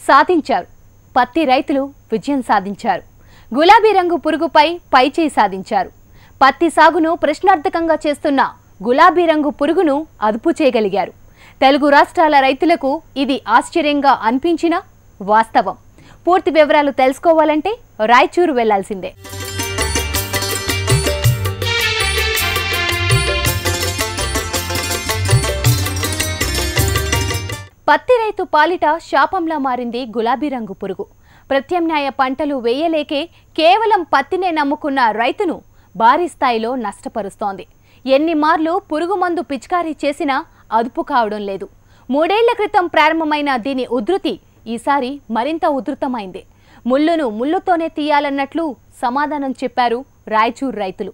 సాధించారు పత్తి రైతులు విజయం సాధించారు గులాబీ రంగు పురుగుపై పైచేయి సాధించారు పత్తి సాగును ప్రశ్నార్థకంగా చేస్తున్న గులాబీ రంగు పురుగును అదుపు చేయగలిగారు తెలుగు రాష్ట్రాల రైతులకు ఇది ఆశ్చర్యంగా అనిపించిన వాస్తవం పూర్తి వివరాలు తెలుసుకోవాలంటే రాయచూరు వెళ్లాల్సిందే పత్తి రైతు పాలిట శాపంలా మారింది గులాబీ రంగు పురుగు ప్రత్యామ్నాయ పంటలు వేయలేకే కేవలం పత్తినే నమ్ముకున్న రైతును భారీ స్థాయిలో నష్టపరుస్తోంది ఎన్ని మార్లు పురుగు మందు పిచికారీ చేసినా అదుపు కావడం లేదు మూడేళ్ల క్రితం ప్రారంభమైన దీని ఉధృతి ఈసారి మరింత ఉధృతమైంది ముళ్ళును ముళ్ళుతోనే తీయాలన్నట్లు సమాధానం చెప్పారు రాయచూరు రైతులు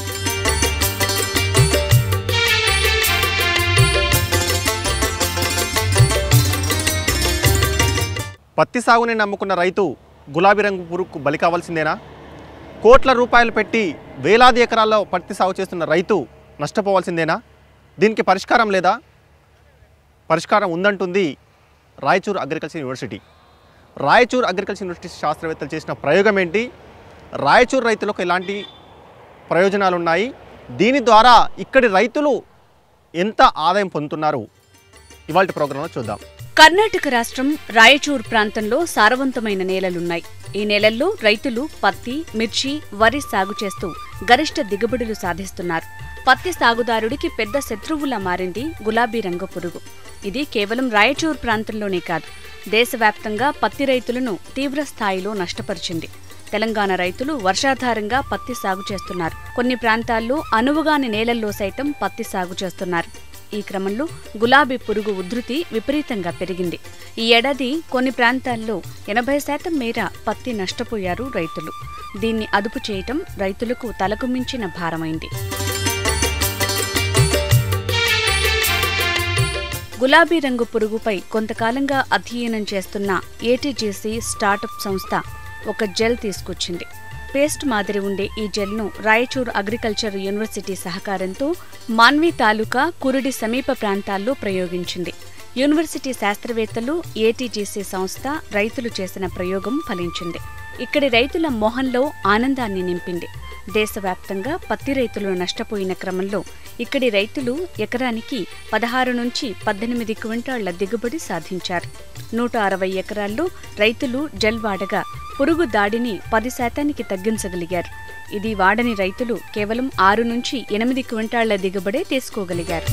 పత్తి సాగుని నమ్ముకున్న రైతు గులాబీ రంగు పురుగుకు బలి కావాల్సిందేనా కోట్ల రూపాయలు పెట్టి వేలాది ఎకరాల్లో పత్తి సాగు చేస్తున్న రైతు నష్టపోవాల్సిందేనా దీనికి పరిష్కారం లేదా పరిష్కారం ఉందంటుంది Raichur agriculture university Raichur agriculture university శాస్త్రవేత్తలు చేసిన ప్రయోగం ఏంటి రాయచూర్ రైతులకు ఎలాంటి ప్రయోజనాలు ఉన్నాయి దీని ద్వారా ఇక్కడి రైతులు ఎంత ఆదాయం పొందుతున్నారు ఇవాళ ప్రోగ్రాంలో చూద్దాం కర్ణాటక రాష్ట్రం రాయచూర్ ప్రాంతంలో సారవంతమైన నేలలున్నాయి ఈ నేలల్లో రైతులు పత్తి మిర్చి వరి సాగు చేస్తూ గరిష్ట దిగుబడులు సాధిస్తున్నారు పత్తి సాగుదారుడికి పెద్ద శత్రువులా మారింది గులాబీ రంగు పురుగు ఇది కేవలం రాయచూర్ ప్రాంతంలోనే కాదు దేశవ్యాప్తంగా పత్తి రైతులను తీవ్ర స్థాయిలో నష్టపరిచింది తెలంగాణ రైతులు వర్షాధారంగా పత్తి సాగు చేస్తున్నారు కొన్ని ప్రాంతాల్లో అనువుగాని నేలల్లో సైతం పత్తి సాగు చేస్తున్నారు ఈ క్రమంలో గులాబీ పురుగు ఉధృతి విపరీతంగా పెరిగింది ఈ ఏడాది కొన్ని ప్రాంతాల్లో ఎనభై శాతం మేర పత్తి నష్టపోయారు రైతులు దీన్ని అదుపు చేయటం రైతులకు తలకు మించిన భారమైంది గులాబీ రంగు పురుగుపై కొంతకాలంగా అధ్యయనం చేస్తున్న ఏటీజీసీ స్టార్టప్ సంస్థ ఒక జెల్ తీసుకొచ్చింది పేస్ట్ మాదిరి ఉండే ఈ జెల్ను రాయచూర్ అగ్రికల్చర్ యూనివర్సిటీ సహకారంతో మాన్వి తాలూకా కురుడి సమీప ప్రాంతాల్లో ప్రయోగించింది యూనివర్సిటీ శాస్త్రవేత్తలు ఏటీజీసీ సంస్థ రైతులు చేసిన ప్రయోగం ఫలించింది ఇక్కడి రైతుల మొహంలో ఆనందాన్ని నింపింది దేశవ్యాప్తంగా పత్తి రైతులు నష్టపోయిన క్రమంలో ఇక్కడి రైతులు ఎకరానికి పదహారు నుంచి పద్దెనిమిది క్వింటాళ్ల దిగుబడి సాధించారు నూట అరవై ఎకరాల్లో రైతులు జెల్ వాడగా పురుగు దాడిని పది శాతానికి తగ్గించగలిగారు ఇది వాడని రైతులు కేవలం ఆరు నుంచి ఎనిమిది క్వింటాళ్ల దిగుబడే తీసుకోగలిగారు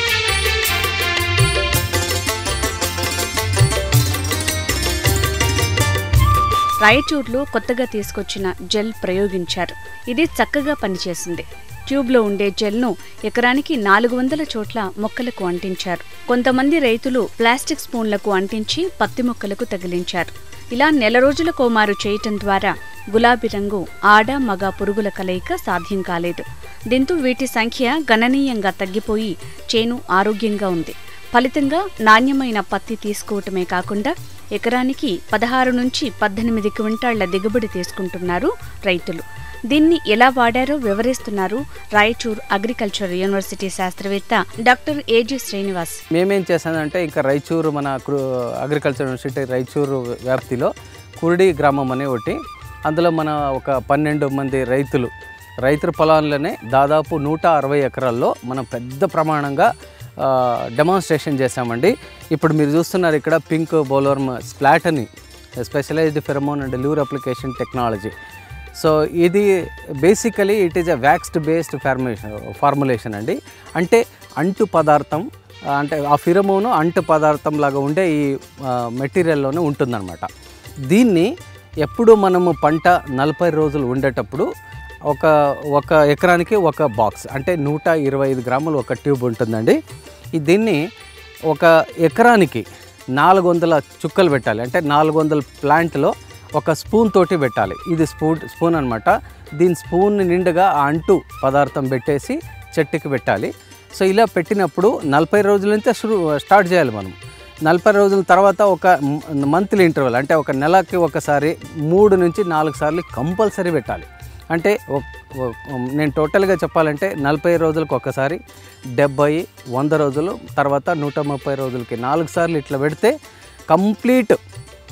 రాయచూర్లో కొత్తగా తీసుకొచ్చిన జెల్ ప్రయోగించారు ఇది చక్కగా పనిచేసింది ట్యూబ్లో ఉండే జెల్ను ఎకరానికి నాలుగు వందల చోట్ల మొక్కలకు అంటించారు కొంతమంది రైతులు ప్లాస్టిక్ స్పూన్లకు అంటించి పత్తి మొక్కలకు తగిలించారు ఇలా నెల రోజుల కోమారు చేయటం ద్వారా గులాబీ రంగు ఆడ మగ పురుగుల కలయిక సాధ్యం కాలేదు దీంతో వీటి సంఖ్య గణనీయంగా తగ్గిపోయి చేను ఆరోగ్యంగా ఉంది ఫలితంగా నాణ్యమైన పత్తి తీసుకోవటమే కాకుండా ఎకరానికి పదహారు నుంచి పద్దెనిమిది క్వింటాళ్ల దిగుబడి తీసుకుంటున్నారు రైతులు దీన్ని ఎలా వాడారో వివరిస్తున్నారు రాయచూర్ అగ్రికల్చర్ యూనివర్సిటీ శాస్త్రవేత్త డాక్టర్ ఏజీ శ్రీనివాస్ మేమేం చేసామంటే ఇంకా రైచూరు మన కృ- అగ్రికల్చర్ యూనివర్సిటీ రైచూరు వ్యాప్తిలో కురుడి గ్రామం అనే ఒకటి అందులో మన ఒక పన్నెండు మంది రైతులు రైతుల పొలాల్లోనే దాదాపు నూట అరవై ఎకరాల్లో మనం పెద్ద ప్రమాణంగా డెమాన్స్ట్రేషన్ చేశామండి ఇప్పుడు మీరు చూస్తున్నారు ఇక్కడ పింక్ బోలోర్మ్ స్ప్లాట్ అని specialized pheromone and lure application technology so ఇది basically it is a waxed based formation formulation అండి అంటే అంటు పదార్థం ఆ, అంటే ఆ ఫిరమోను అంటు పదార్థం లాగా ఉండే ఈ మెటీరియల్లోనే ఉంటుందన్నమాట దీన్ని ఎప్పుడు మనము పంట నలభై రోజులు ఉండేటప్పుడు ఒక ఒక ఎకరానికి ఒక బాక్స్ అంటే నూట ఇరవై ఐదు గ్రాములు ఒక ట్యూబ్ ఉంటుందండి ఈ దీన్ని ఒక ఎకరానికి నాలుగు వందల చుక్కలు పెట్టాలి అంటే నాలుగు వందల ప్లాంట్లో ఒక స్పూన్ తోటి పెట్టాలి ఇది స్పూన్ స్పూన్ అనమాట దీని స్పూన్ నిండుగా ఆ అంటు పదార్థం పెట్టేసి చెట్టుకి పెట్టాలి సో ఇలా పెట్టినప్పుడు నలభై రోజుల నుంచి షురు స్టార్ట్ చేయాలి మనం నలభై రోజుల తర్వాత ఒక మంత్లీ ఇంటర్వెల్ అంటే ఒక నెలకి ఒకసారి మూడు నుంచి నాలుగు సార్లు కంపల్సరీ పెట్టాలి అంటే ఒక్- ఒక్- నేను టోటల్గా చెప్పాలంటే నలభై రోజులకు ఒకసారి డెబ్బై వంద రోజులు తర్వాత నూట ముప్పై రోజులకి నాలుగు సార్లు ఇట్లా పెడితే కంప్లీట్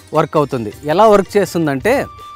వర్క్ అవుతుంది ఎలా వర్క్ చేస్తుందంటే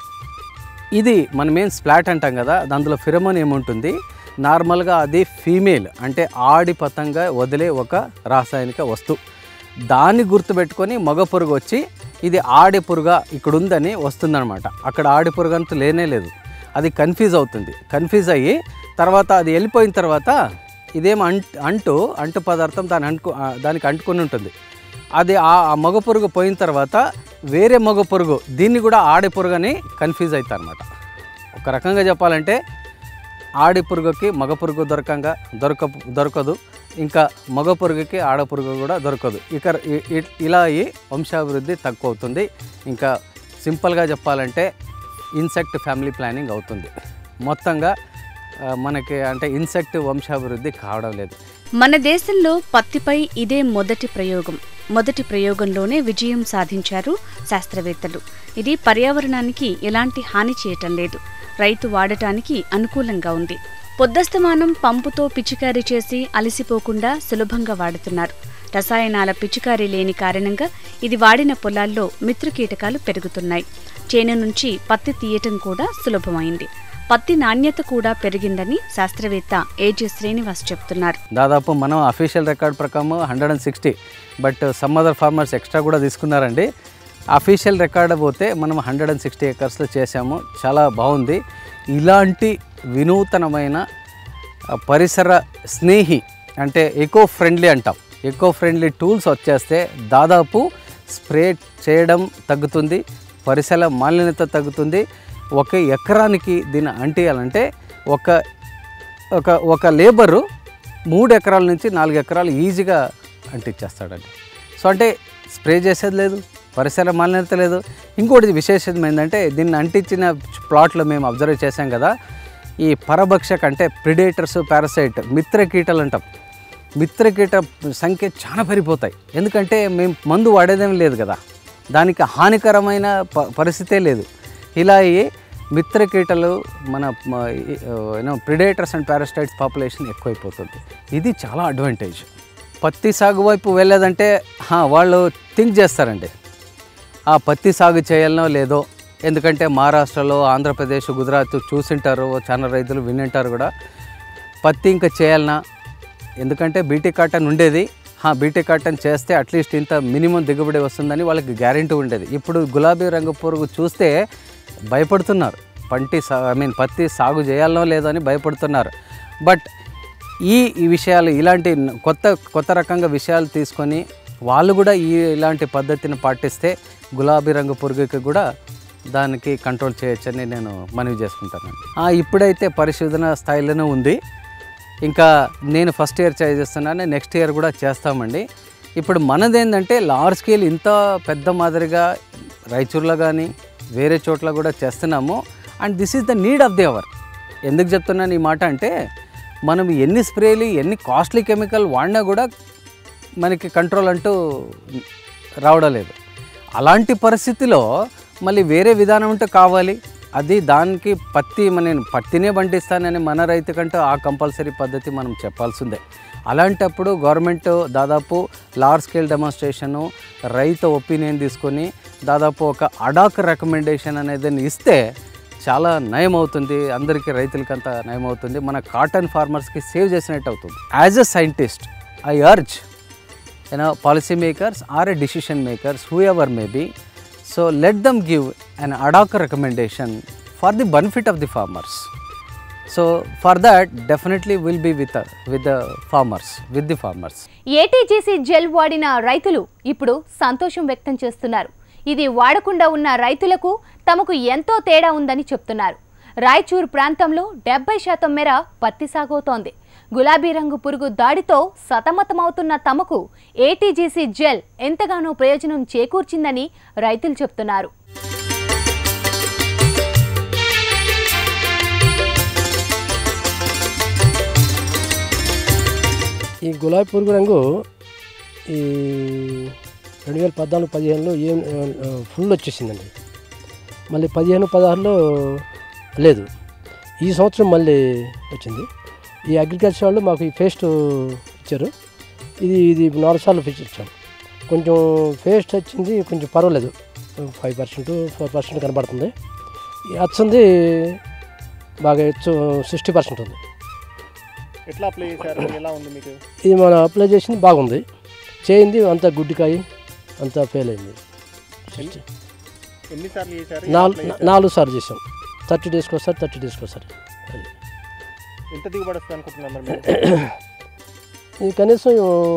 ఇది మనం ఏం స్ప్లాట్ అంటాం కదా అందులో ఫిరమోన్ ఏముంటుంది నార్మల్గా అది ఫీమేల్ అంటే ఆడి పతంగా వదిలే ఒక రాసాయనిక వస్తువు దాన్ని గుర్తుపెట్టుకొని మగ పురుగు వచ్చి ఇది ఆడి పురుగా ఇక్కడ ఉందని వస్తుందన్నమాట అక్కడ ఆడి పురుగు అంటూ లేనే లేదు అది కన్ఫ్యూజ్ అవుతుంది కన్ఫ్యూజ్ అయ్యి తర్వాత అది వెళ్ళిపోయిన తర్వాత ఇదేం అంట్ అంటూ అంటు పదార్థం దాని అంటుకు ఆ, దానికి అంటుకొని ఉంటుంది అది ఆ ఆ మగ పురుగు పోయిన తర్వాత వేరే మగ పురుగు దీన్ని కూడా ఆడి పురుగు అని కన్ఫ్యూజ్ అవుతారు అనమాట ఒక రకంగా చెప్పాలంటే ఆడి పురుగుకి మగ పురుగు దొరకంగా దొరక దొరకదు ఇంకా మగ పురుగుకి ఆడ పురుగు కూడా దొరకదు ఇక ఇ- ఇ- ఇలా అయ్యి వంశాభివృద్ధి తక్కువ అవుతుంది ఇంకా సింపుల్గా చెప్పాలంటే ఇన్సెక్ట్ ఫ్యామిలీ ప్లానింగ్ అవుతుంది మొత్తంగా ఆ, మనకి అంటే ఇన్సెక్ట్ వంశాభివృద్ధి కావడం లేదు మన దేశంలో పత్తిపై ఇదే మొదటి ప్రయోగం మొదటి ప్రయోగంలోనే విజయం సాధించారు శాస్త్రవేత్తలు ఇది పర్యావరణానికి ఎలాంటి హాని చేయటం లేదు రైతు వాడటానికి అనుకూలంగా ఉంది పొద్దస్తమానం పంపుతో పిచికారీ చేసి అలసిపోకుండా సులభంగా వాడుతున్నారు రసాయనాల పిచికారీ లేని కారణంగా ఇది వాడిన పొలాల్లో మిత్రకీటకాలు పెరుగుతున్నాయి చేను నుంచి పత్తి తీయటం కూడా సులభమైంది పత్తి నాణ్యత కూడా పెరిగిందని శాస్త్రవేత్త ఏజే శ్రీనివాస్ చెప్తున్నారు దాదాపు మనం అఫీషియల్ రికార్డ్ ప్రకారం hundred and sixty but some other farmers extra కూడా తీసుకున్నారండి అఫీషియల్ రికార్డ్ పోతే మనం హండ్రెడ్ అండ్ సిక్స్టీ ఎకర్స్లో చేసాము చాలా బాగుంది ఇలాంటి వినూతనమైన ఆ, పరిసర స్నేహి అంటే ఎకో ఫ్రెండ్లీ అంటాం ఎకో ఫ్రెండ్లీ టూల్స్ వచ్చేస్తే దాదాపు స్ప్రే చేయడం తగ్గుతుంది పరిసర మాలిన్యత తగ్గుతుంది ఒక ఎకరానికి దీన్ని అంటియాలంటే ఒక ఒక ఒక లేబరు మూడు ఎకరాల నుంచి నాలుగు ఎకరాలు ఈజీగా అంటించేస్తాడండి సో అంటే స్ప్రే చేసేది లేదు పరిసర మాలిన్యత లేదు ఇంకోటి విశేషం ఏంటంటే దీన్ని అంటించిన ప్లాట్లో మేము అబ్జర్వ్ చేసాం కదా ఈ పరభక్షక అంటే ప్రిడేటర్స్ పారసైట్ మిత్రకీటలు అంటాం మిత్రకీట సంఖ్య చాలా పెరిగిపోతాయి ఎందుకంటే మేము మందు వాడేదేం లేదు కదా దానికి హానికరమైన ప పరిస్థితే లేదు ఇలా అయ్యి మిత్రకీటలు మన you know predators and parasites population ఎక్కువైపోతుంది ఇది చాలా అడ్వాంటేజ్ పత్తి సాగు వైపు వెళ్ళేదంటే హా, వాళ్ళు థింక్ చేస్తారండి ఆ పత్తి సాగు చేయాలనో లేదో ఎందుకంటే మహారాష్ట్రలో ఆంధ్రప్రదేశ్ గుజరాత్ చూసింటారు చాలా రైతులు వినింటారు కూడా పత్తి ఇంకా చేయాలనా ఎందుకంటే బీటీ కాటన్ ఉండేది హా బీటీ కాటన్ చేస్తే అట్లీస్ట్ ఇంత మినిమం దిగుబడి వస్తుందని వాళ్ళకి గ్యారెంటీ ఉండేది ఇప్పుడు గులాబీ రంగు పురుగు చూస్తే భయపడుతున్నారు పంటి సా ఐ మీన్ పత్తి సాగు చేయాలనో లేదో అని భయపడుతున్నారు బట్ ఈ ఈ విషయాలు ఇలాంటి న- కొత్త కొత్త రకంగా విషయాలు తీసుకొని వాళ్ళు కూడా ఈ ఇలాంటి పద్ధతిని పాటిస్తే గులాబీ రంగు పురుగుకి కూడా దానికి కంట్రోల్ చేయొచ్చని నేను మనవి చేసుకుంటాను ఆ, ఇప్పుడైతే పరిశోధన స్థాయిలోనే ఉంది ఇంకా నేను ఫస్ట్ ఇయర్ ట్రై చేస్తున్నాను నెక్స్ట్ ఇయర్ కూడా చేస్తామండి ఇప్పుడు మనది ఏంటంటే లార్జ్ స్కేల్ ఇంత పెద్ద మాదిరిగా రాయచూర్లో కానీ వేరే చోట్ల కూడా చేస్తున్నాము and this is the need of the hour ఎందుకు చెప్తున్నాను ఈ మాట అంటే మనం ఎన్ని స్ప్రేలు ఎన్ని కాస్ట్లీ కెమికల్ వాడినా కూడా మనకి కంట్రోల్ అంటూ రావడం లేదు అలాంటి పరిస్థితిలో మళ్ళీ వేరే విధానం ఉంటే కావాలి అది దానికి పత్తి మన నేను పత్తినే పండిస్తానని మన రైతు కంటే ఆ కంపల్సరీ పద్ధతి మనం చెప్పాల్సిందే అలాంటప్పుడు గవర్నమెంట్ దాదాపు లార్జ్ స్కేల్ డెమాన్స్ట్రేషను రైతు ఒపీనియన్ తీసుకొని దాదాపు ఒక అడాక్ రికమెండేషన్ అనేది ఇస్తే చాలా నయం అవుతుంది అందరికీ రైతులకి అంత నయం అవుతుంది మన కాటన్ ఫార్మర్స్కి సేవ్ చేసినట్టు అవుతుంది as a scientist I urge you know policy makers or a decision makers whoever may be so let them give an ad hoc recommendation for the benefit of the farmers so for that definitely will be with with the farmers with the farmers ATGC gel వాడిన రైతులు ఇప్పుడు సంతోషం వ్యక్తం చేస్తున్నారు ఇది వాడకుండా ఉన్న రైతులకు తమకు ఎంతో తేడా ఉందని చెప్తున్నారు రాయచూర్ ప్రాంతంలో డెబ్బై శాతం మేర పత్తి సాగవుతోంది గులాబీ రంగు పురుగు దాడితో సతమతమవుతున్న తమకు ఏటీజీసీ జెల్ ఎంతగానో ప్రయోజనం చేకూర్చిందని రైతులు చెప్తున్నారు ఈ గులాబీ పురుగు రంగు ఈ రెండు వేల పద్నాలుగు పదిహేనులో ఏం ఆ, ఫుల్ వచ్చేసిందండి మళ్ళీ పదిహేను పదహారులో లేదు ఈ సంవత్సరం మళ్ళీ వచ్చింది ఈ అగ్రికల్చర్ వాళ్ళు మాకు ఈ పేస్ట్ ఇచ్చారు ఇది ఇది నాలుగు సార్లు ఫిచ్ ఇచ్చాం కొంచెం పేస్ట్ వచ్చింది కొంచెం పర్వాలేదు ఫైవ్ పర్సెంట్ ఫోర్ పర్సెంట్ కనబడుతుంది ఈ వచ్చింది బాగా హెచ్చు సిక్స్టీ పర్సెంట్ ఉంది ఎట్లా అప్లై చేశారు ఎలా ఉంది మీకు ఇది మనం అప్లై చేసింది బాగుంది చేయింది అంత గుడ్డికాయ అంతా ఫెయిల్ అయింది ఎన్నిసార్లు చేశారు నాలుగు నాలుగు సార్లు చేసాం థర్టీ డేస్కి ఒకసారి థర్టీ డేస్కి ఒకసారి అది ఎంత దిగుబడి వస్తుంది అనుకుంటున్నారు మరి మీరు? ఇది కనీసం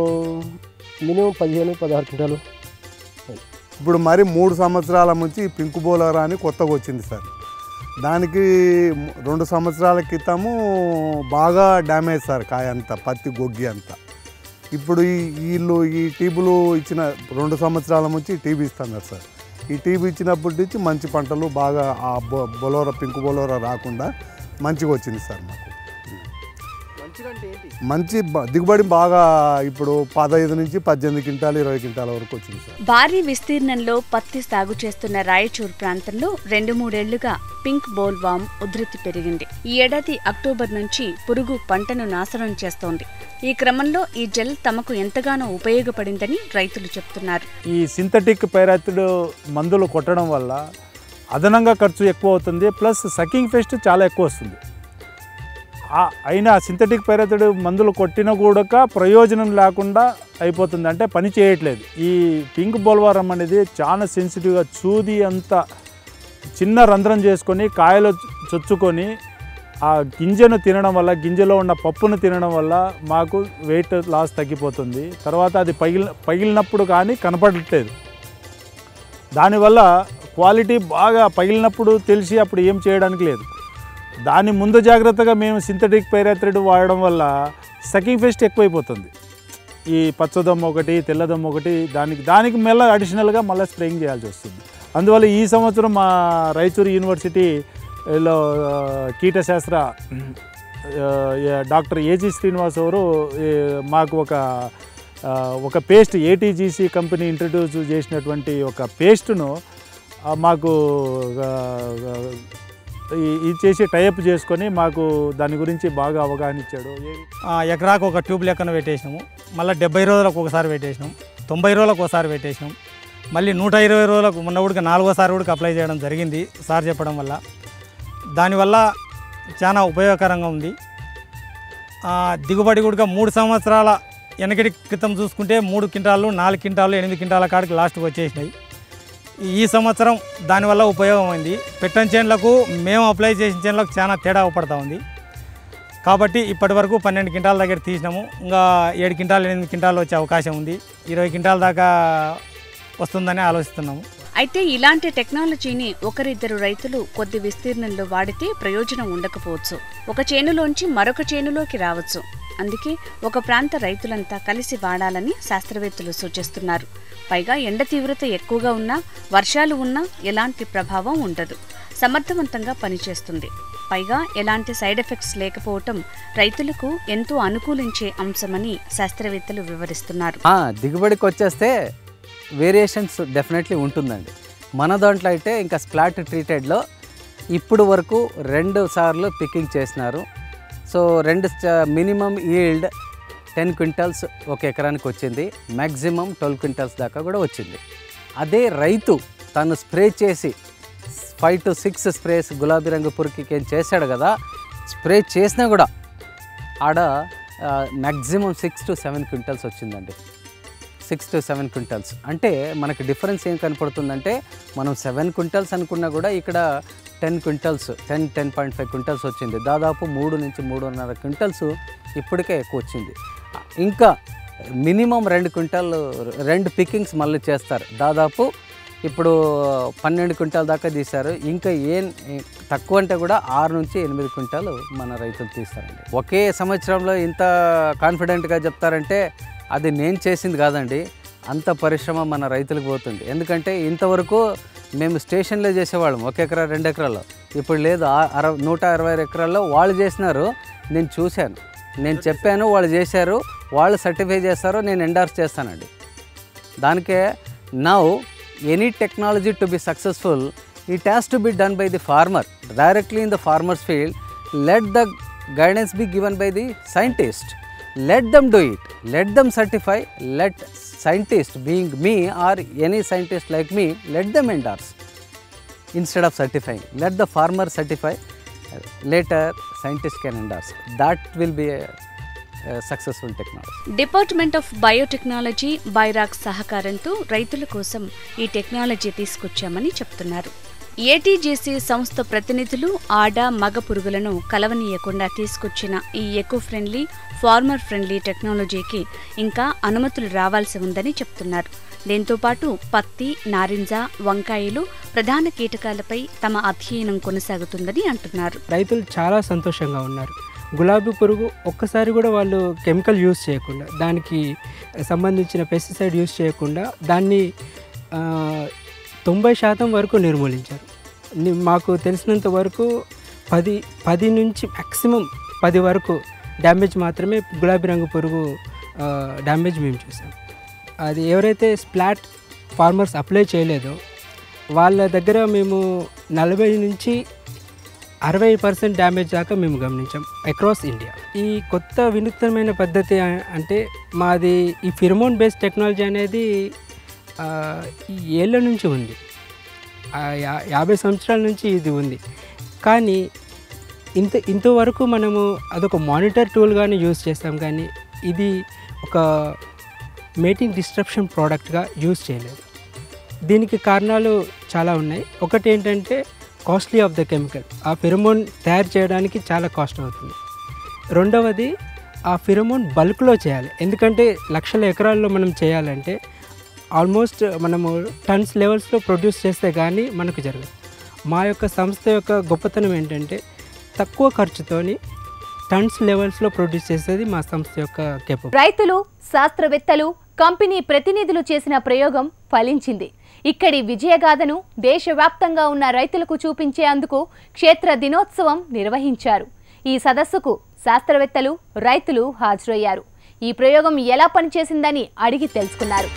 మినిమం పదిహేను పదహారు క్వింటాలు ఇప్పుడు మరి మూడు సంవత్సరాల నుంచి పింక్ బోలర్ అని కొత్తగా వచ్చింది సార్ దానికి ము- రెండు సంవత్సరాల క్రితము బాగా డ్యామేజ్ సార్ కాయ అంతా పత్తి గొగ్గి అంతా ఇప్పుడు ఈ వీళ్ళు ఈ టీబులు ఇచ్చిన రెండు సంవత్సరాల నుంచి టీబీ ఇస్తున్నారు సార్ ఈ టీబీ ఇచ్చినప్పటి నుంచి మంచి పంటలు బాగా ఆ బొ బొలోర పింక్ బొలోర రాకుండా మంచిగా వచ్చింది సార్ మాకు మంచిగా అంటే ఏంటి మంచి బ- దిగుబడి బాగా ఇప్పుడు పదహైదు నుంచి పద్దెనిమిది క్వింటాలు ఇరవై క్వింటాల వరకు వచ్చింది సార్ భారీ విస్తీర్ణంలో పత్తి సాగు చేస్తున్న రాయచూర్ ప్రాంతంలో రెండు మూడేళ్లుగా పింక్ బోల్వామ్ ఉధృతి పెరిగింది ఈ ఏడాది అక్టోబర్ నుంచి పురుగు పంటను నాశనం చేస్తోంది ఈ క్రమంలో ఈ జెల్ తమకు ఎంతగానో ఉపయోగపడిందని రైతులు చెప్తున్నారు ఈ సింథటిక్ పైరాతిడ్ మందులు కొట్టడం వల్ల అదనంగా ఖర్చు ఎక్కువ అవుతుంది ప్లస్ సకింగ్ ఫెస్ట్ చాలా ఎక్కువ వస్తుంది ఆ- అయినా సింథటిక్ పైరాతిడ్ మందులు కొట్టిన కూడా ప్రయోజనం లేకుండా అయిపోతుంది అంటే పని చేయట్లేదు ఈ పింక్ బోల్వారం అనేది చాలా సెన్సిటివ్గా చూది అంత చిన్న రంధ్రం చేసుకొని కాయలు చొచ్చుకొని ఆ గింజను తినడం వల్ల గింజలో ఉన్న పప్పును తినడం వల్ల మాకు వెయిట్ లాస్ తగ్గిపోతుంది తర్వాత అది పగిలి పగిలినప్పుడు కానీ కనపడట్లేదు దానివల్ల క్వాలిటీ బాగా పగిలినప్పుడు తెలిసి అప్పుడు ఏం చేయడానికి లేదు దాని ముందు జాగ్రత్తగా మేము సింథటిక్ పైరాథ్రెడ్ వాడడం వల్ల సకింగ్ ఫెస్ట్ ఎక్కువైపోతుంది ఈ పచ్చదమ్మ ఒకటి తెల్లదమ్మ ఒకటి దానికి దానికి మళ్ళీ అడిషనల్గా మళ్ళీ స్ప్రేయింగ్ చేయాల్సి వస్తుంది అందువల్ల ఈ సంవత్సరం మా రాయచూరు యూనివర్సిటీలో ఆ, కీటశాస్త్ర ఆ, ఏ- డాక్టర్ ఏజీ శ్రీనివాస్ గారు ఏ, మాకు ఒక ఆ, ఒక పేస్ట్ ఏటీజీసీ కంపెనీ ఇంట్రడ్యూస్ చేసినటువంటి ఒక పేస్ట్ను ఆ, మాకు ఆ, ఆ, ఈ- ఇది చేసి టైఅప్ చేసుకొని మాకు దాని గురించి బాగా అవగాహన ఇచ్చాడు ఏది ఆ, ఎకరాకు ఒక ట్యూబ్ లెక్కన పెట్టేసినాము మళ్ళీ డెబ్బై రోజులకు ఒకసారి పెట్టేసినాం తొంభై రోజులకు ఒకసారి పెట్టేసినాం మళ్ళీ నూట ఇరవై రోజులకు ఉన్నప్పుడు నాలుగోసారి కూడా అప్లై చేయడం జరిగింది సార్ చెప్పడం వల్ల దానివల్ల చాలా ఉపయోగకరంగా ఉంది ఆ, దిగుబడి కూడా మూడు సంవత్సరాల వెనకటి క్రితం చూసుకుంటే మూడు క్వింటాలు నాలుగు క్వింటాలు ఎనిమిది క్వింటాల కాడికి లాస్ట్కి వచ్చేసినాయి ఈ సంవత్సరం దానివల్ల ఉపయోగం అయింది పెట్టని చేనులకు మేము అప్లై చేసిన చేనులకు చాలా తేడా పడతా ఉంది కాబట్టి ఇప్పటి వరకు పన్నెండు క్వింటాల దగ్గర తీసినాము ఇంకా ఏడు క్వింటాలు ఎనిమిది క్వింటాలు వచ్చే అవకాశం ఉంది ఇరవై క్వింటాల దాకా వస్తుందని ఆలోచిస్తున్నాము అయితే ఇలాంటి టెక్నాలజీని ఒకరిద్దరు రైతులు కొద్ది విస్తీర్ణంలో వాడితే ప్రయోజనం ఉండకపోవచ్చు ఒక చేనులోంచి మరొక చేనులోకి రావచ్చు అందుకే ఒక ప్రాంత రైతులంతా కలిసి వాడాలని శాస్త్రవేత్తలు సూచిస్తున్నారు పైగా ఎండ తీవ్రత ఎక్కువగా ఉన్నా వర్షాలు ఉన్నా ఎలాంటి ప్రభావం ఉండదు సమర్థవంతంగా పనిచేస్తుంది పైగా ఎలాంటి సైడ్ ఎఫెక్ట్స్ లేకపోవటం రైతులకు ఎంతో అనుకూలించే అంశమని శాస్త్రవేత్తలు వివరిస్తున్నారు ఆ, దిగుబడికి వచ్చేస్తే వేరియేషన్స్ డెఫినెట్లీ ఉంటుందండి మన దాంట్లో అయితే ఇంకా స్ప్లాట్ ట్రీటెడ్లో ఇప్పుడు వరకు రెండు సార్లు పికింగ్ చేసినారు సో రెండు మినిమం ఈల్డ్ టెన్ క్వింటల్స్ ఒక ఎకరానికి వచ్చింది మ్యాక్సిమం ట్వెల్వ్ క్వింటల్స్ దాకా కూడా వచ్చింది అదే రైతు తను స్ప్రే చేసి ఫైవ్ టు సిక్స్ స్ప్రేస్ గులాబీ రంగు పురుగుకి ఏం చేశాడు కదా స్ప్రే చేసినా కూడా ఆడ maximum six to seven quintals వచ్చిందండి సిక్స్ టు సెవెన్ క్వింటల్స్ అంటే మనకి డిఫరెన్స్ ఏం కనపడుతుందంటే మనం సెవెన్ క్వింటల్స్ అనుకున్నా కూడా ఇక్కడ ten quintals ten ten point five quintals వచ్చింది దాదాపు మూడు నుంచి మూడున్నర క్వింటల్స్ ఇప్పటికే ఎక్కువ వచ్చింది ఇంకా మినిమం రెండు క్వింటాల్ రెండు పికింగ్స్ మళ్ళీ చేస్తారు దాదాపు ఇప్పుడు పన్నెండు క్వింటాల దాకా తీశారు ఇంకా ఏం తక్కువ అంటే కూడా ఆరు నుంచి ఎనిమిది క్వింటాలు మన రైతులు తీస్తారండి ఒకే సంవత్సరంలో ఇంత కాన్ఫిడెంట్గా చెప్తారంటే అది నేను చేసింది కాదండి అంత పరిశ్రమ మన రైతులకు పోతుంది ఎందుకంటే ఇంతవరకు మేము స్టేషన్లో చేసేవాళ్ళం ఒక ఎకరా రెండు ఎకరాల్లో ఇప్పుడు లేదు ఆ- అర నూట అరవై ఎకరాల్లో వాళ్ళు చేసినారు నేను చూశాను నేను చెప్పాను వాళ్ళు చేశారు వాళ్ళు సర్టిఫై చేస్తారు నేను ఎండార్స్ చేస్తానండి దానికే now any technology to be successful it has to be done by the farmer directly in the farmers field let the guidance be given by the scientist let them do it let them certify let scientist being me or any scientist like me, let them endorse instead of certifying. Let the farmer certify, uh, later scientists can endorse. That will be a, a successful technology. Department of biotechnology BIRAC సహకారంతో రైతుల కోసం ఈ technology తీసుకొచ్చామని చెప్తున్నారు ఏటీజేసీ సంస్థ ప్రతినిధులు ఆడ మగ పురుగులను కలవనీయకుండా తీసుకొచ్చిన ఈ ఎకో ఫ్రెండ్లీ ఫార్మర్ ఫ్రెండ్లీ టెక్నాలజీకి ఇంకా అనుమతులు రావాల్సి ఉందని చెప్తున్నారు దీంతోపాటు పత్తి నారింజ వంకాయలు ప్రధాన కీటకాలపై తమ అధ్యయనం కొనసాగుతుందని అంటున్నారు రైతులు చాలా సంతోషంగా ఉన్నారు గులాబీ పురుగు ఒక్కసారి కూడా వాళ్ళు కెమికల్ యూస్ చేయకుండా దానికి సంబంధించిన పెస్టిసైడ్ యూస్ చేయకుండా దాన్ని ఆ, తొంభై శాతం వరకు నిర్మూలించారు ని- మాకు తెలిసినంత వరకు పది పది నుంచి మ్యాక్సిమం పది వరకు డ్యామేజ్ మాత్రమే గులాబీ రంగు పురుగు ఆ, డ్యామేజ్ మేము చూసాం అది ఎవరైతే స్ప్లాట్ ఫార్మర్స్ అప్లై చేయలేదో వాళ్ళ దగ్గర మేము నలభై నుంచి అరవై పర్సెంట్ డ్యామేజ్ దాకా మేము గమనించాం అక్రాస్ ఇండియా ఈ కొత్త వినూత్నమైన పద్ధతి అ- అంటే మాది ఈ ఫిరమోన్ బేస్డ్ టెక్నాలజీ అనేది ఆ, ఈ ఏళ్ళ నుంచి ఉంది ఆ యా- యాభై సంవత్సరాల నుంచి ఇది ఉంది కానీ ఇంత ఇంతవరకు మనము అదొక మానిటర్ టూల్గానే యూజ్ చేస్తాం కానీ ఇది ఒక మేటింగ్ డిస్ట్రప్షన్ ప్రోడక్ట్గా యూజ్ చేయలేదు దీనికి కారణాలు చాలా ఉన్నాయి ఒకటి ఏంటంటే కాస్ట్లీ ఆఫ్ ద కెమికల్ ఆ ఫిరమోన్ తయారు చేయడానికి చాలా కాస్ట్ అవుతుంది రెండవది ఆ ఫిరమోన్ బల్క్లో చేయాలి ఎందుకంటే లక్షల ఎకరాల్లో మనం చేయాలంటే ఆల్మోస్ట్ మనము టన్స్ లెవెల్స్లో ప్రొడ్యూస్ చేస్తే కానీ మనకు జరగదు మా యొక్క సంస్థ యొక్క గొప్పతనం ఏంటంటే తక్కువ ఖర్చుతోని టన్స్ లెవెల్స్లో ప్రొడ్యూస్ చేసేది మా సంస్థ యొక్క కేపబిలిటీ రైతులు శాస్త్రవేత్తలు కంపెనీ ప్రతినిధులు చేసిన ప్రయోగం ఫలించింది ఇక్కడి విజయగాథను దేశవ్యాప్తంగా ఉన్న రైతులకు చూపించేందుకు క్షేత్ర దినోత్సవం నిర్వహించారు ఈ సదస్సుకు శాస్త్రవేత్తలు రైతులు హాజరయ్యారు ఈ ప్రయోగం ఎలా పనిచేసిందని అడిగి తెలుసుకున్నారు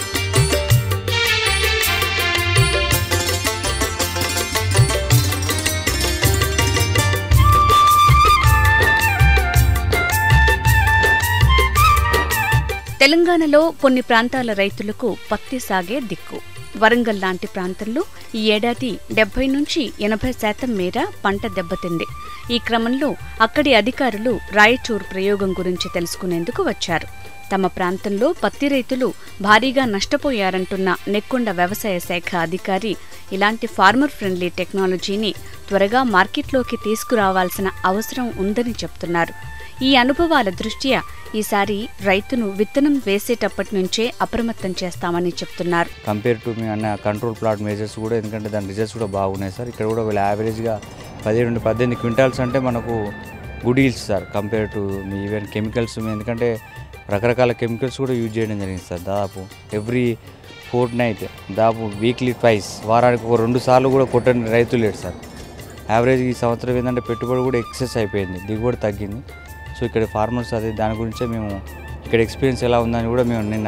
తెలంగాణలో కొన్ని ప్రాంతాల రైతులకు పత్తి సాగే దిక్కు వరంగల్ లాంటి ప్రాంతంలో ఈ ఏడాది డెబ్బై నుంచి ఎనభై శాతం మేర పంట దెబ్బతింది ఈ క్రమంలో అక్కడి అధికారులు రాయచూర్ ప్రయోగం గురించి తెలుసుకునేందుకు వచ్చారు తమ ప్రాంతంలో పత్తి రైతులు భారీగా నష్టపోయారంటున్న నెక్కొండ వ్యవసాయ శాఖ అధికారి ఇలాంటి ఫార్మర్ ఫ్రెండ్లీ టెక్నాలజీని త్వరగా మార్కెట్లోకి తీసుకురావాల్సిన అవసరం ఉందని చెప్తున్నారు ఈ అనుభవాల దృష్ట్యా ఈసారి రైతును విత్తనం వేసేటప్పటి నుంచే అప్రమత్తం చేస్తామని చెప్తున్నారు కంపేర్ టు మీ అన్న కంట్రోల్ ప్లాట్ మేజర్స్ కూడా ఎందుకంటే దాని రిజల్ట్స్ కూడా బాగున్నాయి సార్ ఇక్కడ కూడా వీళ్ళు యావరేజ్గా పదిహేడు నుండి పద్దెనిమిది క్వింటాల్స్ అంటే మనకు good yields sir compare to me even chemicals ఎందుకంటే రకరకాల కెమికల్స్ కూడా యూజ్ చేయడం జరిగింది సార్ దాదాపు ఎవ్రీ ఫోర్ట్ నైట్ దాదాపు వీక్లీ ట్వైస్ వారానికి ఒక రెండు సార్లు కూడా కొట్టని రైతు లేడు సార్ యావరేజ్ ఈ సంవత్సరం ఏంటంటే పెట్టుబడి కూడా ఎక్సెస్ అయిపోయింది దిగుబడి తగ్గింది సో ఇక్కడ ఫార్మర్స్ అది దాని గురించే మేము ఇక్కడ ఎక్స్పీరియన్స్ ఎలా ఉందని కూడా మేము నిన్న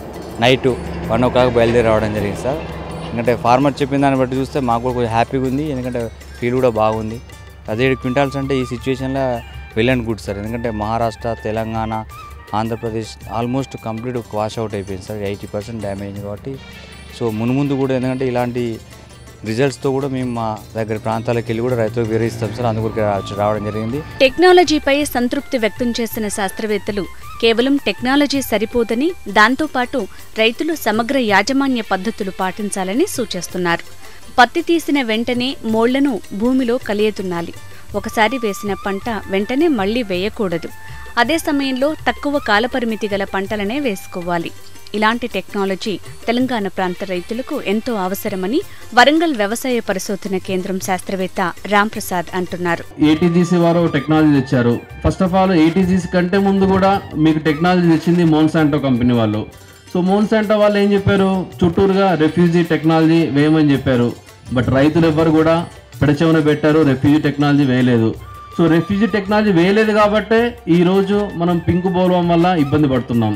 నైట్ వన్ ఓ క్లాక్ బయలుదేరి రావడం జరిగింది సార్ ఎందుకంటే ఫార్మర్ చెప్పిన దాన్ని బట్టి చూస్తే మాకు కూడా కొంచెం హ్యాపీగా ఉంది ఎందుకంటే ఫీల్ కూడా బాగుంది పదిహేడు క్వింటాల్స్ అంటే ఈ సిచ్యువేషన్లో వెల్ అండ్ గుడ్ సార్ ఎందుకంటే Maharashtra Telangana Andhra Pradesh almost complete wash out అయిపోయింది సార్ ఎయిటీ పర్సెంట్ డ్యామేజ్ కాబట్టి సో మున్ముందు కూడా ఎందుకంటే ఇలాంటి రిజల్ట్స్తో కూడా మేము మా దగ్గర ప్రాంతాలకు వెళ్ళి కూడా రైతులకు వివరిస్తాం సార్ అందుకు రావడం జరిగింది టెక్నాలజీపై సంతృప్తి వ్యక్తం చేసిన శాస్త్రవేత్తలు కేవలం టెక్నాలజీ సరిపోదని దాంతోపాటు రైతులు సమగ్ర యాజమాన్య పద్ధతులు పాటించాలని సూచిస్తున్నారు పత్తి తీసిన వెంటనే మోళ్లను భూమిలో కలియతున్నాలి ఒకసారి వేసిన పంట వెంటనే మళ్లీ వేయకూడదు అదే సమయంలో తక్కువ కాలపరిమితి గల పంటలనే వేసుకోవాలి ఇలాంటి టెక్నాలజీ తెలంగాణ ప్రాంత రైతులకు ఎంతో అవసరమని వరంగల్ వ్యవసాయ పరిశోధన కేంద్రం శాస్త్రవేత్త రాంప్రసాద్ అంటున్నారు ఏటీజీసీ వారు టెక్నాలజీ తెచ్చారు ఫస్ట్ ఆఫ్ ఆల్ ఏటీజీసీ కంటే ముందు కూడా మీకు టెక్నాలజీ తెచ్చింది మోన్సాంటో కంపెనీ వాళ్ళు సో మోన్సాంటో వాళ్ళు ఏం చెప్పారు చుట్టూరుగా రెఫ్యూజీ టెక్నాలజీ వేయమని చెప్పారు బట్ రైతులు ఎవ్వరు కూడా పెడచెవన పెట్టారు రెఫ్యూజీ టెక్నాలజీ వేయలేదు సో రెఫ్యూజీ టెక్నాలజీ వేయలేదు కాబట్టే ఈరోజు మనం పింక్ బోల్వం వల్ల ఇబ్బంది పడుతున్నాం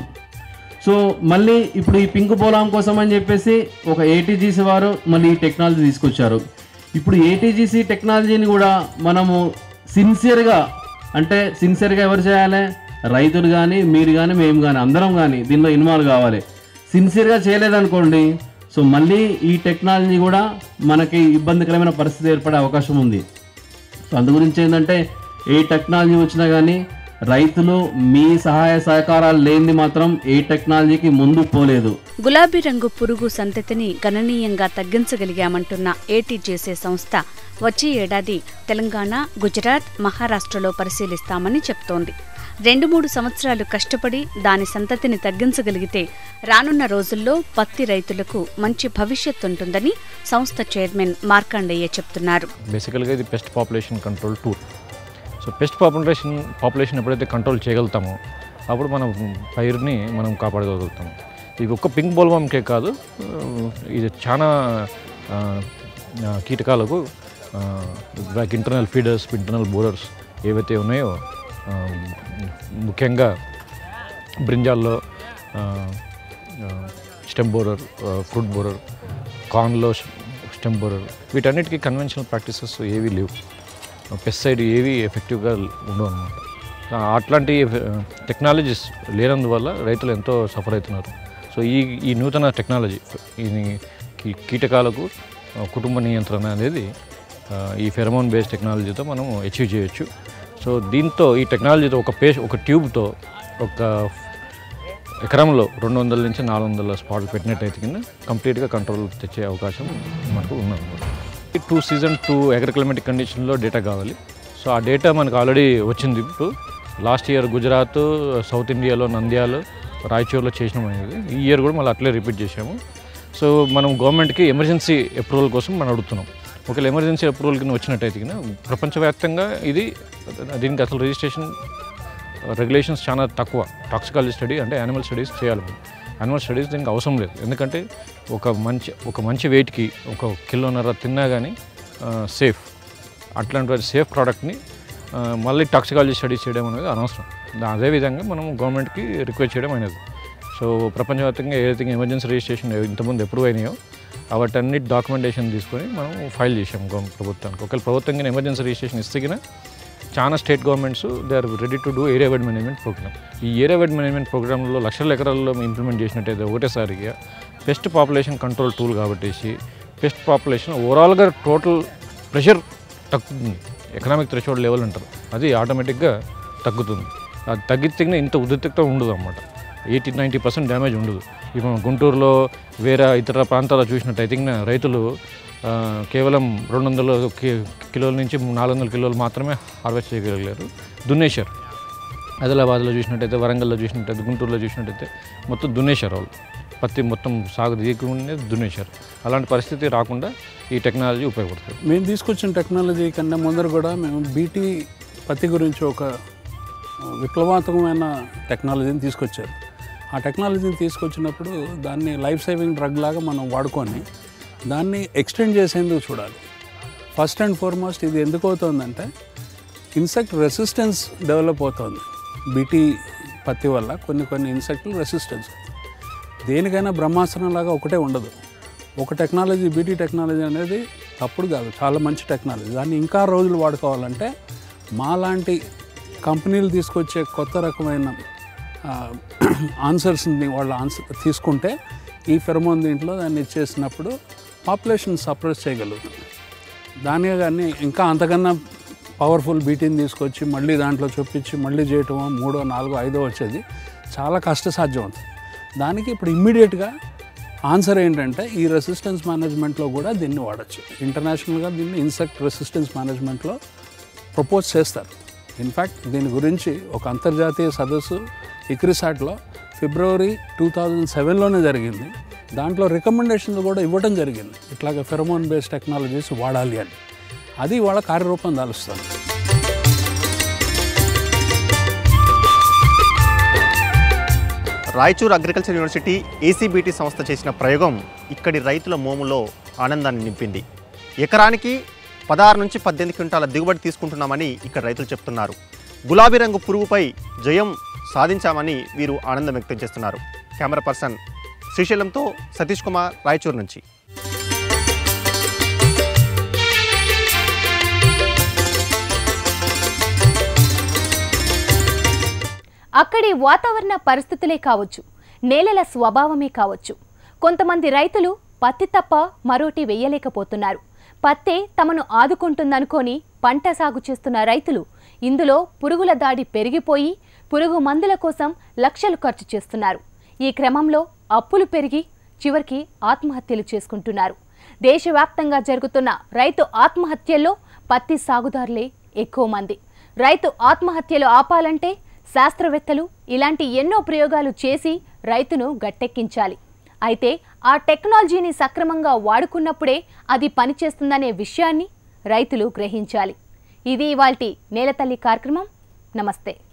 సో మళ్ళీ ఇప్పుడు ఈ పింక్ పోలాం కోసం అని చెప్పేసి ఒక ఏటీజీసీ వారు మళ్ళీ ఈ టెక్నాలజీ తీసుకొచ్చారు ఇప్పుడు ఏటీజీసీ టెక్నాలజీని కూడా మనము సిన్సియర్గా అంటే సిన్సియర్గా ఎవరు చేయాలి రైతులు కానీ మీరు కానీ మేము కానీ అందరం కానీ దీనిలో ఇన్వాల్వ్ కావాలి సిన్సియర్గా చేయలేదనుకోండి సో మళ్ళీ ఈ టెక్నాలజీ కూడా మనకి ఇబ్బందికరమైన పరిస్థితి ఏర్పడే అవకాశం ఉంది సో అందు గురించి ఏంటంటే ఏ టెక్నాలజీ వచ్చినా కానీ రైతులు మీ సహాయ సహకారాలు లేనిది మాత్రం ఏ టెక్నాలజీకి ముందు పోలేదు గులాబీ రంగు పురుగు సంతతిని గణనీయంగా తగ్గించగలిగామంటున్న ఏటీజేసీ సంస్థ వచ్చే ఏడాది తెలంగాణ గుజరాత్ మహారాష్ట్రలో పరిశీలిస్తామని చెప్తోంది రెండు మూడు సంవత్సరాలు కష్టపడి దాని సంతతిని తగ్గించగలిగితే రానున్న రోజుల్లో పత్తి రైతులకు మంచి భవిష్యత్తు ఉంటుందని సంస్థ చైర్మన్ మార్కండయ్య చెప్తున్నారు బేసికల్గా ఇది pest population control tool so pest population population ఎప్పుడైతే కంట్రోల్ చేయగలుగుతామో అప్పుడు మనం పైరుని మనం కాపాడగలుగుతాము ఇది ఒక్క పింక్ బోల్వామ్కే కాదు ఆ, ఇది చాలా ఆ, ఆ, కీటకాలకు like internal feeders internal borers ఏవైతే ఉన్నాయో ఆ, ముఖ్యంగా బ్రింజాల్లో స్టెమ్ బోరర్ ఫ్రూట్ బోరర్ కార్న్లో స్టెమ్ బోరర్ వీటన్నిటికీ కన్వెన్షనల్ ప్రాక్టీసెస్ ఏవీ లేవు పెస్టిసైడ్ ఏవి ఎఫెక్టివ్గా ఉండవు అనమాట అట్లాంటి టెక్నాలజీస్ లేనందువల్ల రైతులు ఎంతో సఫర్ అవుతున్నారు సో ఈ ఈ నూతన టెక్నాలజీ ఈ కీ- కీటకాలకు ఆ, కుటుంబ నియంత్రణ అనేది ఆ, ఈ ఫెరమోన్ బేస్డ్ టెక్నాలజీతో మనం అచీవ్ చేయొచ్చు సో దీంతో ఈ టెక్నాలజీతో ఒక పేష్ ఒక ట్యూబ్తో ఒక ఎకరంలో రెండు వందల నుంచి నాలుగు వందల స్పాట్లు పెట్టినట్టయితే కింద కంప్లీట్గా కంట్రోల్ తెచ్చే అవకాశం మనకు ఉందన్నమాట టూ సీజన్ టూ అగ్రిక్లైమేటిక్ కండిషన్లో డేటా కావాలి సో ఆ డేటా మనకు ఆల్రెడీ వచ్చింది ఇప్పుడు లాస్ట్ ఇయర్ గుజరాత్ సౌత్ ఇండియాలో నంద్యాల రాయచూర్లో చేసినాం అనేది ఈ ఇయర్ కూడా మళ్ళీ అట్లే రిపీట్ చేసాము సో మనం గవర్నమెంట్కి ఎమర్జెన్సీ అప్రూవల్ కోసం మనం అడుగుతున్నాం ఒకవేళ ఎమర్జెన్సీ అప్రూవల్ కింద వచ్చినట్టయితే కింద ప్రపంచవ్యాప్తంగా ఇది దీనికి అసలు రిజిస్ట్రేషన్ రెగ్యులేషన్స్ చాలా తక్కువ టాక్సికాలజీ స్టడీ అంటే యానిమల్ స్టడీస్ చేయాలి మనం యానిమల్ స్టడీస్ దీనికి అవసరం లేదు ఎందుకంటే ఒక మంచి ఒక మంచి వెయిట్కి ఒక కిలోన్నర తిన్నా కానీ సేఫ్ అట్లాంటి సేఫ్ ప్రోడక్ట్ని ఆ, మళ్ళీ టాక్సికాలజీ స్టడీస్ చేయడం అనేది అనవసరం దా- అదేవిధంగా మనం గవర్నమెంట్కి రిక్వెస్ట్ చేయడం అనేది సో ప్రపంచవ్యాప్తంగా ఏదైతే ఎమర్జెన్సీ రిజిస్ట్రేషన్ ఇంతకుముందు అప్రూవ్ అయినాయో వాటన్నిటి డాక్యుమెంటేషన్ తీసుకొని మనం ఫైల్ చేసాం గవర్నమెంట్ ప్రభుత్వానికి ఒకవేళ ప్రభుత్వం కింద ఎమర్జెన్సీ రిజిస్ట్రేషన్ ఇస్తే కింద చాలా state governments they are ready to do area wide management program ఈ ఏరియా వైడ్ మేనేజ్మెంట్ ప్రోగ్రాంలో లక్షల ఎకరాల్లో ఇంప్లిమెంట్ చేసినట్టయితే ఒకటేసారిగా పెస్ట్ పాపులేషన్ కంట్రోల్ టూల్ కాబట్టేసి పెస్ట్ పాపులేషన్ ఓవరాల్గా టోటల్ ప్రెషర్ తగ్గుతుంది ఎకనామిక్ థ్రెషోల్డ్ లెవెల్ అంటారు అది ఆటోమేటిక్గా తగ్గుతుంది అది తగ్గితే ఇంత ఉద్రిక్తత ఉండదు అన్నమాట ఎయిటీ నైంటీ పర్సెంట్ డ్యామేజ్ ఉండదు ఇప్పుడు మనం గుంటూరులో వేరే ఇతర ప్రాంతాల్లో చూసినట్టయితే ఇంకా రైతులు ఆ, కేవలం రెండు వందల కి- కిలోల నుంచి నాలుగు వందల కిలోలు మాత్రమే హార్వెస్ట్ చేయగలిగారు దున్నేశారు ఆదిలాబాద్లో చూసినట్టయితే వరంగల్లో చూసినట్టయితే గుంటూరులో చూసినట్టయితే మొత్తం దున్నేశారు వాళ్ళు పత్తి మొత్తం సాగు దిగుకునే దున్నేశారు అలాంటి పరిస్థితి రాకుండా ఈ టెక్నాలజీ ఉపయోగపడుతుంది మేము తీసుకొచ్చిన టెక్నాలజీ కన్నా ముందర కూడా మేము బీటీ పత్తి గురించి ఒక ఆ, విప్లవాత్మకమైన టెక్నాలజీని తీసుకొచ్చారు ఆ టెక్నాలజీని తీసుకొచ్చినప్పుడు దాన్ని లైఫ్ సేవింగ్ డ్రగ్ లాగా మనం వాడుకొని దాన్ని ఎక్స్టెండ్ చేసేందుకు చూడాలి ఫస్ట్ అండ్ ఫార్మోస్ట్ ఇది ఎందుకు అవుతుందంటే ఇన్సెక్ట్ రెసిస్టెన్స్ డెవలప్ అవుతుంది బీటీ పత్తి వల్ల కొన్ని కొన్ని ఇన్సెక్ట్లు రెసిస్టెన్స్ దేనికైనా బ్రహ్మాస్త్రం లాగా ఒకటే ఉండదు ఒక టెక్నాలజీ బీటీ టెక్నాలజీ అనేది తప్పుడు కాదు చాలా మంచి టెక్నాలజీ దాన్ని ఇంకా రోజులు వాడుకోవాలంటే మాలాంటి కంపెనీలు తీసుకొచ్చే కొత్త రకమైన ఆన్సర్స్ని వాళ్ళ ఆన్సర్ తీసుకుంటే ఈ ఫెరమోన్ దీంట్లో దాన్ని ఇచ్చేసినప్పుడు పాపులేషన్ సప్రెస్ చేయగలుగుతాం దానిగా కానీ ఇంకా అంతకన్నా పవర్ఫుల్ బీటీని తీసుకొచ్చి మళ్ళీ దాంట్లో చూపించి మళ్ళీ చేయటమో మూడో నాలుగో ఐదో వచ్చేది చాలా కష్టసాధ్యం అవుతుంది దానికి ఇప్పుడు ఇమ్మీడియట్గా ఆన్సర్ ఏంటంటే ఈ రెసిస్టెన్స్ మేనేజ్మెంట్లో కూడా దీన్ని వాడచ్చు ఇంటర్నేషనల్గా దీన్ని ఇన్సెక్ట్ రెసిస్టెన్స్ మేనేజ్మెంట్లో ప్రపోజ్ చేస్తారు ఇన్ఫ్యాక్ట్ దీని గురించి ఒక అంతర్జాతీయ సదస్సు ఇక్రిసాట్లో ఫిబ్రవరి టూ థౌజండ్ సెవెన్లోనే జరిగింది దాంట్లో రికమెండేషన్లు కూడా ఇవ్వడం జరిగింది ఇట్లాగ ఫెరమోన్ బేస్డ్ టెక్నాలజీస్ వాడాలి అని అది వాళ్ళ కార్యరూపం దాలుస్తుంది రాయచూర్ అగ్రికల్చర్ యూనివర్సిటీ ఏసీబీటీ సంస్థ చేసిన ప్రయోగం ఇక్కడి రైతుల మోములో ఆనందాన్ని నింపింది ఎకరానికి పదహారు నుంచి పద్దెనిమిది క్వింటాల దిగుబడి తీసుకుంటున్నామని ఇక్కడ రైతులు చెప్తున్నారు గులాబీ రంగు పురుగుపై జయం సాధించామని వీరు ఆనందం వ్యక్తం చేస్తున్నారు కెమెరా పర్సన్ శ్రీశైలంతో సతీష్ కుమార్ రాయచూర్ నుంచి అక్కడి వాతావరణ పరిస్థితులే కావచ్చు నేలల స్వభావమే కావచ్చు కొంతమంది రైతులు పత్తి తప్ప మరోటి వెయ్యలేకపోతున్నారు పత్తే తమను ఆదుకుంటుందనుకొని పంట సాగు చేస్తున్న రైతులు ఇందులో పురుగుల దాడి పెరిగిపోయి పురుగు మందుల కోసం లక్షలు ఖర్చు చేస్తున్నారు ఈ క్రమంలో అప్పులు పెరిగి చివరికి ఆత్మహత్యలు చేసుకుంటున్నారు దేశవ్యాప్తంగా జరుగుతున్న రైతు ఆత్మహత్యల్లో పత్తి సాగుదారులే ఎక్కువ మంది రైతు ఆత్మహత్యలు ఆపాలంటే శాస్త్రవేత్తలు ఇలాంటి ఎన్నో ప్రయోగాలు చేసి రైతును గట్టెక్కించాలి అయితే ఆ టెక్నాలజీని సక్రమంగా వాడుకున్నప్పుడే అది పనిచేస్తుందనే విషయాన్ని రైతులు గ్రహించాలి ఇది ఇవాల్టి నేలతల్లి కార్యక్రమం నమస్తే